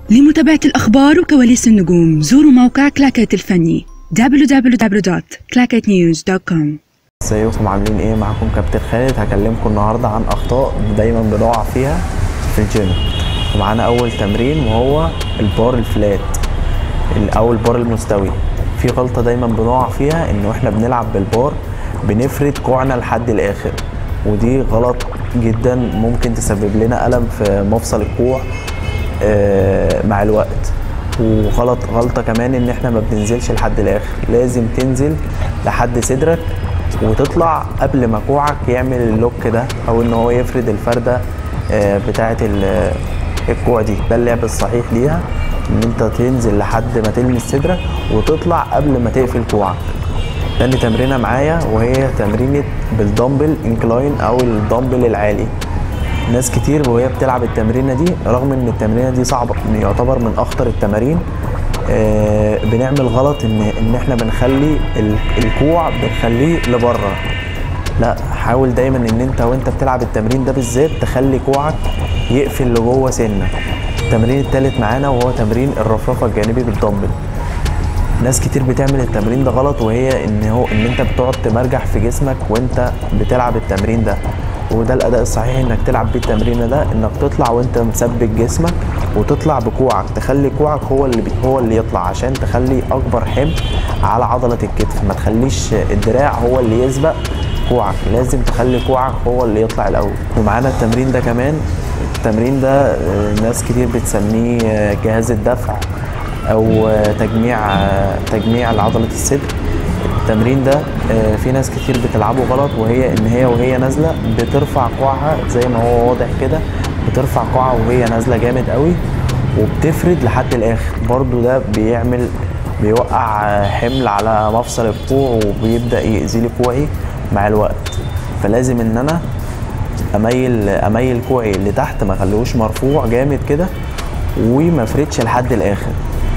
لمتابعة الأخبار وكواليس النجوم زوروا موقع كلاكيت الفني www.clacketnews.com ازيكم عاملين ايه معاكم كابتن خالد هكلمكم النهارده عن اخطاء دايما بنقع فيها في الجيم ومعانا اول تمرين وهو البار الفلات ال- او البار المستوي في غلطه دايما بنقع فيها ان احنا بنلعب بالبار بنفرد كوعنا لحد الاخر ودي غلط جدا ممكن تسبب لنا الم في مفصل الكوع آه، مع الوقت وغلط غلطه كمان ان احنا ما بننزلش لحد الاخر لازم تنزل لحد صدرك وتطلع قبل ما كوعك يعمل اللوك ده او ان هو يفرد الفرده آه، بتاعه ال- الكوع دي ده اللعب الصحيح ليها ان انت تنزل لحد ما تلمس صدرك وتطلع قبل ما تقفل كوعك تاني تمرينه معايا وهي تمرينه بالدمبل انكلاين او الدمبل العالي ناس كتير وهي بتلعب التمرينه دي رغم ان التمرينه دي صعبه إن يعتبر من اخطر التمارين آه بنعمل غلط ان ان احنا بنخلي ال- الكوع بنخليه لبره لا حاول دايما ان انت وانت بتلعب التمرين ده بالذات تخلي كوعك يقفل لجوه سنه التمرين التالت معانا وهو تمرين الرفرفه الجانبي بالدمبل ناس كتير بتعمل التمرين ده غلط وهي ان هو ان انت بتقعد تمرجح في جسمك وانت بتلعب التمرين ده وده الاداء الصحيح انك تلعب بيه التمرين ده انك تطلع وانت مثبت جسمك وتطلع بكوعك تخلي كوعك هو اللي بي هو اللي يطلع عشان تخلي اكبر حمل على عضله الكتف ما تخليش الدراع هو اللي يسبق كوعك لازم تخلي كوعك هو اللي يطلع الاول ومعانا التمرين ده كمان التمرين ده آه، ناس كتير بتسميه آه، جهاز الدفع او تجميع تجميع لعضله الصدر التمرين ده آه، في ناس كتير بتلعبه غلط وهي ان هي وهي نازله بترفع كوعها زي ما هو واضح كده بترفع كوعها وهي نازله جامد قوي وبتفرد لحد الاخر برضو ده بيعمل بيوقع حمل على مفصل الكوع وبيبدا يأذي لي كوعي مع الوقت فلازم ان انا اميل اميل كوعي لتحت ما اخليهوش مرفوع جامد كده وما افردش لحد الاخر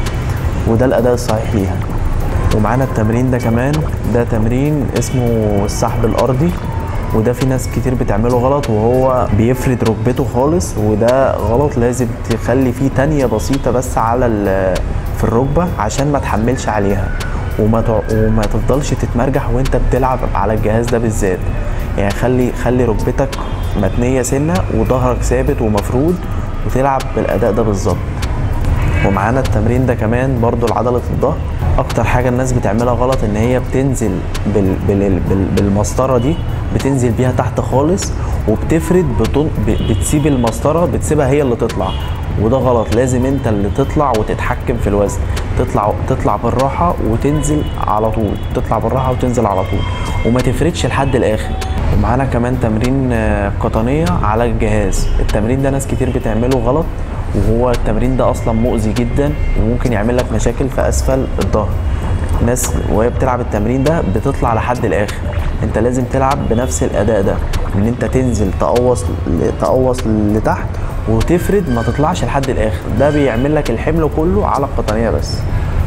وده الاداء الصحيح ليها ومعانا التمرين ده كمان ده تمرين اسمه السحب الارضي وده في ناس كتير بتعمله غلط وهو بيفرد ركبته خالص وده غلط لازم تخلي فيه تانية بسيطة بس على ال- في الركبة عشان ما تحملش عليها وما تع- وما تفضلش تتمرجح وانت بتلعب على الجهاز ده بالذات يعني خلي خلي ركبتك متنية سنة وظهرك ثابت ومفرود وتلعب بالاداء ده بالظبط ومعانا التمرين ده كمان برضو لعضلة الظهر أكتر حاجة الناس بتعملها غلط إن هي بتنزل بال بال بال بالمسطرة دي بتنزل بيها تحت خالص وبتفرد بطن ب- بتسيب المسطرة بتسيبها هي اللي تطلع وده غلط لازم انت اللي تطلع وتتحكم في الوزن تطلع تطلع بالراحة وتنزل على طول تطلع بالراحة وتنزل على طول وما تفردش لحد الآخر ومعانا كمان تمرين آه، قطنية على الجهاز التمرين ده ناس كتير بتعمله غلط وهو التمرين ده اصلا مؤذي جدا وممكن يعمل لك مشاكل في اسفل الظهر ناس وهي بتلعب التمرين ده بتطلع لحد الاخر انت لازم تلعب بنفس الاداء ده ان انت تنزل تقوص تقوص لتحت وتفرد ما تطلعش لحد الاخر ده بيعمل لك الحمل كله على القطنيه بس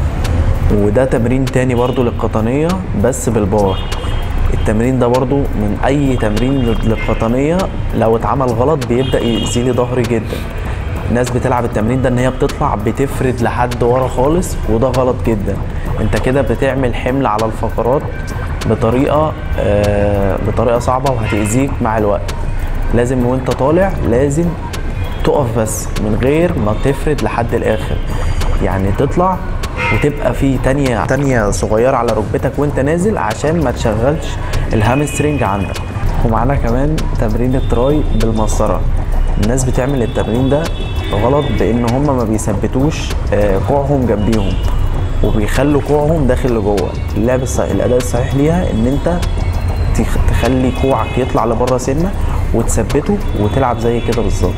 وده تمرين تاني برضو للقطنية بس بالبار التمرين ده برضو من اي تمرين للقطنية لو اتعمل غلط بيبدأ يأذيلي ظهري جدا الناس بتلعب التمرين ده ان هي بتطلع بتفرد لحد ورا خالص وده غلط جدا انت كده بتعمل حمل على الفقرات بطريقة آه بطريقة صعبة وهتأذيك مع الوقت لازم وانت طالع لازم تقف بس من غير ما تفرد لحد الاخر يعني تطلع وتبقى في تانية تانية صغيرة على ركبتك وانت نازل عشان ما تشغلش الهامسترنج عندك ومعانا كمان تمرين التراي بالمسطرة الناس بتعمل التمرين ده غلط بان هم ما بيثبتوش آه، كوعهم جنبيهم وبيخلوا كوعهم داخل لجوه اللعب الصحيح الاداء الصحيح ليها ان انت تخ- تخلي كوعك يطلع لبره سنه وتثبته وتلعب زي كده بالظبط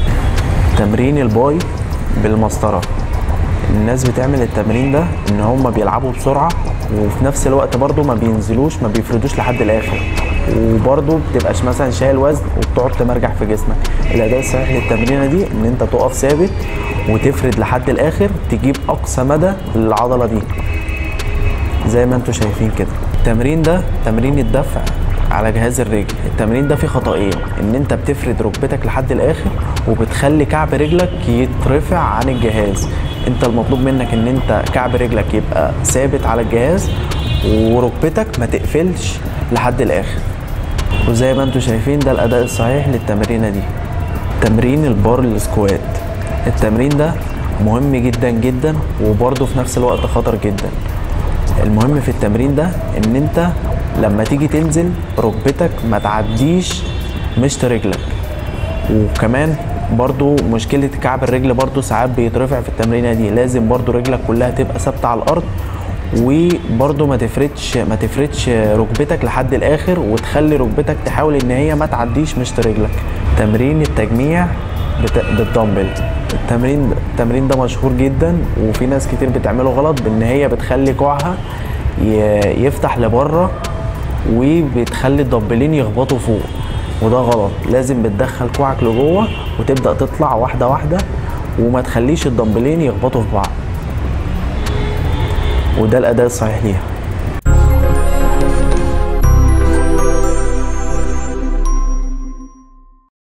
تمرين الباي بالمسطره الناس بتعمل التمرين ده ان هم بيلعبوا بسرعه وفي نفس الوقت برضو ما بينزلوش ما بيفردوش لحد الاخر وبرضو بتبقاش مثلا شايل وزن وبتقعد تمرجح في جسمك الاداء الصحيح للتمرينه دي ان انت تقف ثابت وتفرد لحد الاخر تجيب اقصى مدى للعضله دي زي ما انتم شايفين كده التمرين ده تمرين الدفع على جهاز الرجل التمرين ده فيه خطأين ان انت بتفرد ركبتك لحد الاخر وبتخلي كعب رجلك يترفع عن الجهاز انت المطلوب منك ان انت كعب رجلك يبقى ثابت على الجهاز وركبتك ما تقفلش لحد الاخر وزي ما انتم شايفين ده الاداء الصحيح للتمرينه دي تمرين البار السكوات التمرين ده مهم جدا جدا وبرضه في نفس الوقت خطر جدا المهم في التمرين ده ان انت لما تيجي تنزل ركبتك ما تعديش مشط رجلك وكمان برضو مشكلة كعب الرجل برضو ساعات بيترفع في التمرينة دي لازم برضو رجلك كلها تبقى ثابتة على الأرض وبرضو ما تفردش ما تفردش ركبتك لحد الآخر وتخلي ركبتك تحاول إن هي ما تعديش مشط رجلك تمرين التجميع بت... بالدمبل التمرين التمرين ده مشهور جدا وفي ناس كتير بتعمله غلط بان هي بتخلي كوعها ي... يفتح لبره وبتخلي الدمبلين يخبطوا فوق وده غلط لازم بتدخل كوعك لجوه وتبدا تطلع واحده واحده وما تخليش الدمبلين يخبطوا في بعض وده الاداء الصحيح ليها